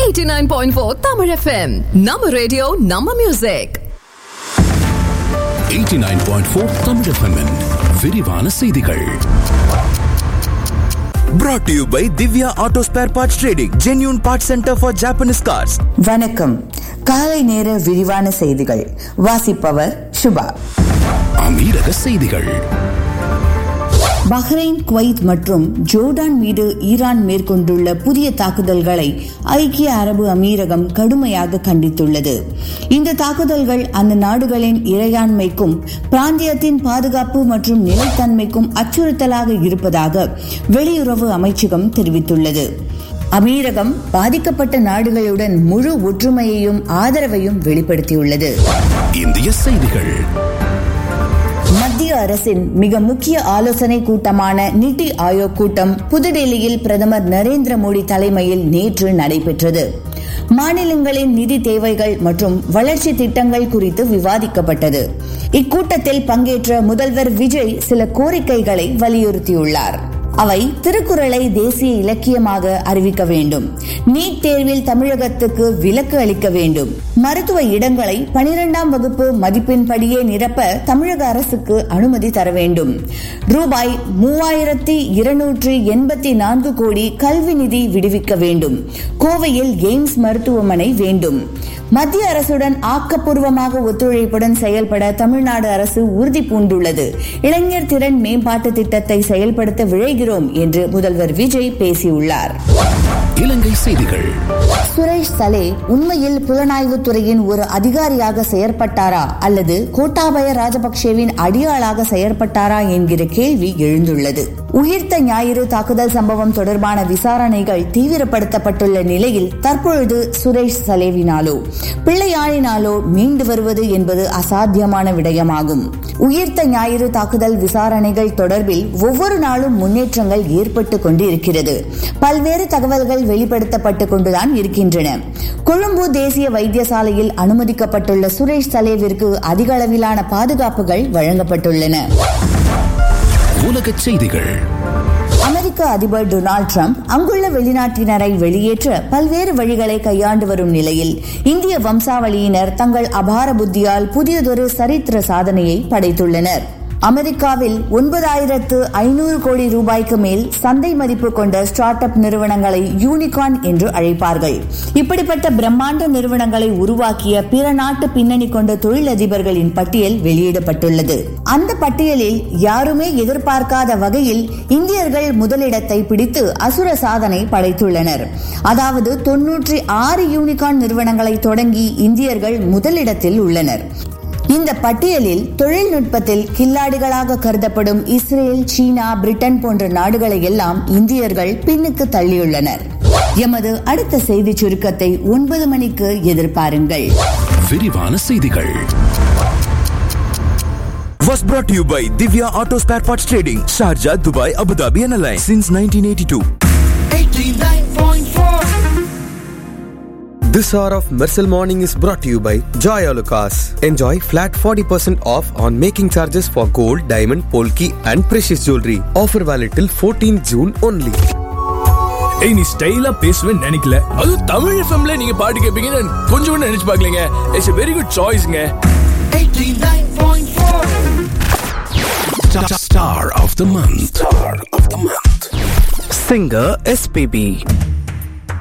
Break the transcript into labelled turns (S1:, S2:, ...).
S1: 89.4 Tamil FM. நம்ம radio நம்ம music
S2: 89.4 Tamil FM -இன் விரிவான செய்திகள்
S3: brought to you by Divya Auto Spare Parts Trading, genuine parts center for Japanese cars.
S4: வணக்கம் காலை நேர விரிவான செய்திகள் வாசிப்பவர் சுபா
S2: அமீரக செய்திகள்
S4: பஹ்ரைன் குவைத் மற்றும் ஜோர்டான் மீது ஈரான் மேற்கொண்டுள்ள புதிய தாக்குதல்களை ஐக்கிய அரபு அமீரகம் கடுமையாக கண்டித்துள்ளது இந்த தாக்குதல்கள் அந்த நாடுகளின் இறையாண்மைக்கும் பிராந்தியத்தின் பாதுகாப்பு மற்றும் நிலைத்தன்மைக்கும் அச்சுறுத்தலாக இருப்பதாக வெளியுறவு அமைச்சகம் தெரிவித்துள்ளது அமீரகம் பாதிக்கப்பட்ட நாடுகளுடன் முழு ஒற்றுமையையும் ஆதரவையும் வெளிப்படுத்தியுள்ளது
S2: இந்திய செய்திகள்
S4: மத்திய அரசின் மிக முக்கிய ஆலோசனை கூட்டமான நிதி ஆயோக் கூட்டம் புதுடெல்லியில் பிரதமர் நரேந்திர மோடி தலைமையில் நேற்று நடைபெற்றது மாநிலங்களின் நிதி தேவைகள் மற்றும் வளர்ச்சி திட்டங்கள் குறித்து விவாதிக்கப்பட்டது இக்கூட்டத்தில் பங்கேற்ற முதல்வர் விஜய் சில கோரிக்கைகளை வலியுறுத்தியுள்ளார் அவை திருக்குறளை தேசிய இலக்கியமாக அறிவிக்க வேண்டும் நீட் தேர்வில் தமிழகத்துக்கு விலக்கு அளிக்க வேண்டும் மருத்துவ இடங்களை பனிரெண்டாம் வகுப்பு மதிப்பின்படியே நிரப்ப தமிழக அரசுக்கு அனுமதி தர வேண்டும் ரூபாய் மூவாயிரத்தி இருநூற்றி எண்பத்தி நான்கு கோடி கல்வி நிதி விடுவிக்க வேண்டும் கோவையில் எய்ம்ஸ் மருத்துவமனை வேண்டும் மத்திய அரசுடன் ஆக்கப்பூர்வமாக ஒத்துழைப்புடன் செயல்பட தமிழ்நாடு அரசு உறுதி பூண்டுள்ளது இளைஞர் திறன் மேம்பாட்டு திட்டத்தை செயல்படுத்த விழைகிறோம் என்று முதல்வர் விஜய் பேசியுள்ளார்
S2: இலங்கை செய்திகள்
S4: சுரேஷ் சலே உண்மையில் புலனாய்வுத் துறையின் ஒரு அதிகாரியாக செயற்பட்டாரா அல்லது கோட்டாபய ராஜபக்சேவின் அடியாளாக செயற்பட்டாரா என்கிற கேள்வி எழுந்துள்ளது உயிர்த்த ஞாயிறு தாக்குதல் சம்பவம் தொடர்பான விசாரணைகள் தீவிரப்படுத்தப்பட்டுள்ள நிலையில் தற்பொழுது சுரேஷ் சலேவினாலோ பிள்ளையாழினாலோ மீண்டு வருவது என்பது அசாத்தியமான விடயமாகும் உயிர்த்த ஞாயிறு தாக்குதல் விசாரணைகள் தொடர்பில் ஒவ்வொரு நாளும் முன்னேற்றங்கள் ஏற்பட்டு கொண்டிருக்கிறது பல்வேறு தகவல்கள் வெளிப்படுத்தப்பட்டு கொண்டுதான் இருக்கின்றன கொழும்பு தேசிய வைத்தியசாலையில் அனுமதிக்கப்பட்டுள்ள சுரேஷ் சலேவிற்கு அதிக அளவிலான பாதுகாப்புகள் வழங்கப்பட்டுள்ளன
S2: உலக செய்திகள்
S4: அமெரிக்க அதிபர் டொனால்டு டிரம்ப் அங்குள்ள வெளிநாட்டினரை வெளியேற்ற பல்வேறு வழிகளை கையாண்டு வரும் நிலையில் இந்திய வம்சாவளியினர் தங்கள் அபார புத்தியால் புதியதொரு சரித்திர சாதனையை படைத்துள்ளனர் அமெரிக்காவில் ஒன்பதாயிரத்து ஐநூறு கோடி ரூபாய்க்கு மேல் சந்தை மதிப்பு கொண்ட ஸ்டார்ட் அப் நிறுவனங்களை யூனிகார்ன் என்று அழைப்பார்கள் இப்படிப்பட்ட பிரம்மாண்ட நிறுவனங்களை உருவாக்கிய பிற நாட்டு பின்னணி கொண்ட தொழிலதிபர்களின் பட்டியல் வெளியிடப்பட்டுள்ளது அந்த பட்டியலில் யாருமே எதிர்பார்க்காத வகையில் இந்தியர்கள் முதலிடத்தை பிடித்து அசுர சாதனை படைத்துள்ளனர் அதாவது தொன்னூற்றி ஆறு யூனிகார்ன் நிறுவனங்களை தொடங்கி இந்தியர்கள் முதலிடத்தில் உள்ளனர் இந்த பட்டியலில் தொழில்நுட்பத்தில் கில்லாடிகளாக கருதப்படும் இஸ்ரேல் சீனா பிரிட்டன் போன்ற நாடுகளை எல்லாம் இந்தியர்கள் பின்னுக்கு தள்ளியுள்ளனர் எமது அடுத்த செய்தி சுருக்கத்தை ஒன்பது மணிக்கு எதிர்பாருங்கள்
S2: விரிவான செய்திகள்
S3: Was brought to you by Divya Auto Spare Parts Trading, Sharjah, Dubai, Abu Dhabi, and Alliance since 1982.
S5: This hour of Mersal Morning is brought to you by Joy Alucas. Enjoy flat 40% off on making charges for gold, diamond, polki and precious jewelry. Offer valid till 14 June only.
S6: ஏய் நீ ஸ்டைலா பேசுவேன்னு நினைக்கல அதுவும் தமிழ் எஃப்எம்ல நீங்க பாட்டு கேட்பீங்கன்னு கொஞ்சம் கூட நினைச்சு பார்க்கலங்க இட்ஸ் வெரி குட் சாய்ஸ்ங்க
S2: Star of the month. Star of the month.
S7: Singer SPB